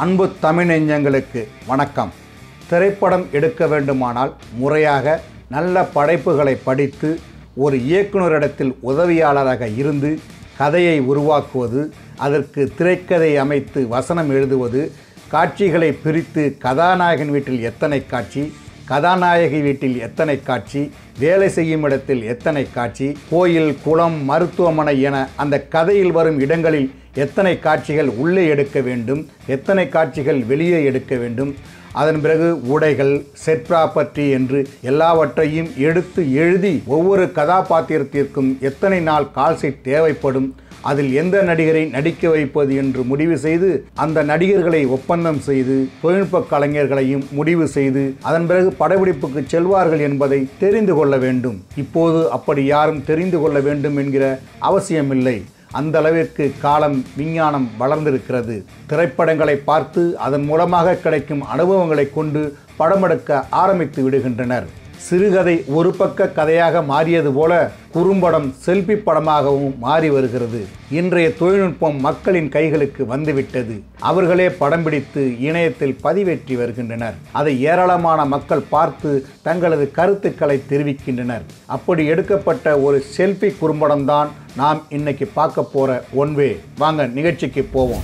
அன்பு தமிழ் நெஞ்சங்களுக்கு வணக்கம் திரைப்படம் எடுக்க வேண்டுமானால் முறையாக நல்ல படைப்புகளை படித்து ஒரு இயக்குனரிடத்தில் உதவியாளராக இருந்து கதையை உருவாக்குவது அதற்கு திரைக்கதை அமைத்து வசனம் எழுதுவது காட்சிகளை பிரித்து கதாநாயகன் வீட்டில் எத்தனை காட்சி கதாநாயகி வீட்டில் எத்தனை காட்சி வேலை செய்யும் இடத்தில் எத்தனை காட்சி கோயில் குளம் மருத்துவமனை என அந்த கதையில் வரும் இடங்களில் எத்தனை காட்சிகள் உள்ளே எடுக்க வேண்டும் எத்தனை காட்சிகள் வெளியே எடுக்க வேண்டும் அதன் பிறகு உடைகள் செட் ப்ராப்பர்ட்டி என்று எல்லாவற்றையும் எடுத்து எழுதி ஒவ்வொரு கதாபாத்திரத்திற்கும் எத்தனை நாள் கால்ஷீட் தேவைப்படும் அதில் எந்த நடிகரை நடிக்க வைப்பது என்று முடிவு செய்து அந்த நடிகர்களை ஒப்பந்தம் செய்து தொழில்நுட்ப கலைஞர்களையும் முடிவு செய்து அதன் பிறகு படப்பிடிப்புக்கு செல்வார்கள் என்பதை தெரிந்து கொள்ள வேண்டும் இப்போது அப்படி யாரும் தெரிந்து கொள்ள வேண்டும் என்கிற அவசியமில்லை அந்த அளவிற்கு காலம் விஞ்ஞானம் வளர்ந்திருக்கிறது திரைப்படங்களை பார்த்து அதன் மூலமாக கிடைக்கும் அனுபவங்களை கொண்டு படமெடுக்க ஆரம்பித்து விடுகின்றனர் சிறுகதை ஒரு பக்க கதையாக மாறியது போல குறும்படம் செல்ஃபி படமாகவும் மாறி வருகிறது இன்றைய தொழில்நுட்பம் மக்களின் கைகளுக்கு வந்துவிட்டது அவர்களே படம் பிடித்து இணையத்தில் பதிவேற்றி வருகின்றனர் அதை ஏராளமான மக்கள் பார்த்து தங்களது கருத்துக்களை தெரிவிக்கின்றனர் அப்படி எடுக்கப்பட்ட ஒரு செல்ஃபி குறும்படம் தான் நாம் இன்னைக்கு பார்க்க போற ஒன்வே வாங்க நிகழ்ச்சிக்கு போவோம்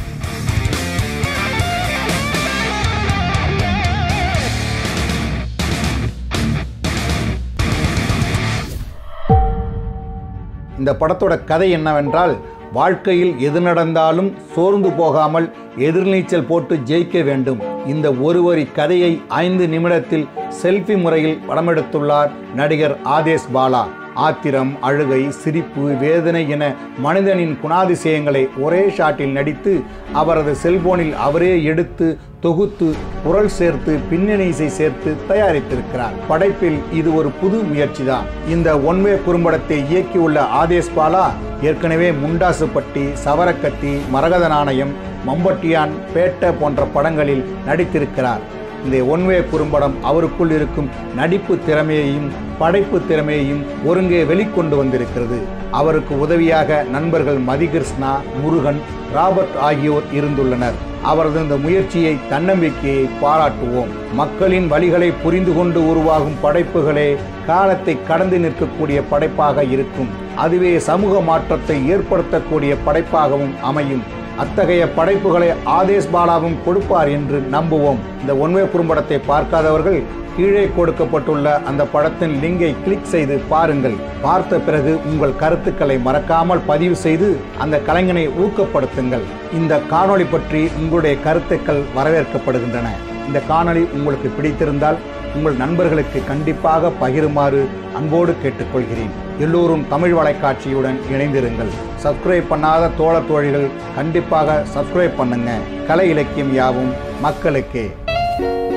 இந்த படத்தோட கதை என்னவென்றால் வாழ்க்கையில் எது நடந்தாலும் சோர்ந்து போகாமல் எதிர்நீச்சல் போட்டு ஜெயிக்க வேண்டும் இந்த ஒரு வரி கதையை ஐந்து நிமிடத்தில் செல்ஃபி முறையில் படமெடுத்துள்ளார் நடிகர் ஆதேஷ் பாலா ஆத்திரம் அழுகை சிரிப்பு வேதனை என மனிதனின் குணாதிசயங்களை ஒரே ஷாட்டில் நடித்து அவரது செல்போனில் அவரே எடுத்து தொகுத்து குரல் சேர்த்து பின்னணி இசை சேர்த்து தயாரித்திருக்கிறார் படைப்பில் இது ஒரு புது முயற்சிதான் இந்த ஒன்வே குறும்படத்தை இயக்கியுள்ள ஆதேஷ் பாலா ஏற்கனவே முண்டாசுப்பட்டி சவரக்கத்தி மரகத நாணயம் மம்பட்டியான் பேட்ட போன்ற படங்களில் நடித்திருக்கிறார் இந்த ஒன்வே குறும்படம் அவருக்குள் இருக்கும் நடிப்பு திறமையையும் படைப்பு திறமையையும் ஒருங்கே வெளிக்கொண்டு வந்திருக்கிறது அவருக்கு உதவியாக நண்பர்கள் மதிகிருஷ்ணா முருகன் ராபர்ட் ஆகியோர் இருந்துள்ளனர் அவரது இந்த முயற்சியை தன்னம்பிக்கையை பாராட்டுவோம் மக்களின் வழிகளை புரிந்து கொண்டு உருவாகும் படைப்புகளே காலத்தை கடந்து நிற்கக்கூடிய படைப்பாக இருக்கும் அதுவே சமூக மாற்றத்தை ஏற்படுத்தக்கூடிய படைப்பாகவும் அமையும் அத்தகைய படைப்புகளை ஆதேஷ் பாலாவும் கொடுப்பார் என்று நம்புவோம் இந்த ஒன்வே குறும்படத்தை பார்க்காதவர்கள் கீழே கொடுக்கப்பட்டுள்ள அந்த படத்தின் லிங்கை கிளிக் செய்து பாருங்கள் பார்த்த பிறகு உங்கள் கருத்துக்களை மறக்காமல் பதிவு செய்து அந்த கலைஞனை ஊக்கப்படுத்துங்கள் இந்த காணொளி பற்றி உங்களுடைய கருத்துக்கள் வரவேற்கப்படுகின்றன இந்த காணொளி உங்களுக்கு பிடித்திருந்தால் உங்கள் நண்பர்களுக்கு கண்டிப்பாக பகிருமாறு அன்போடு கேட்டுக்கொள்கிறேன் எல்லோரும் தமிழ் வலைக்காட்சியுடன் இணைந்திருங்கள் சப்ஸ்கிரைப் பண்ணாத தோழர் தோழிகள் கண்டிப்பாக சப்ஸ்கிரைப் பண்ணுங்க கலை இலக்கியம் யாவும் மக்களுக்கே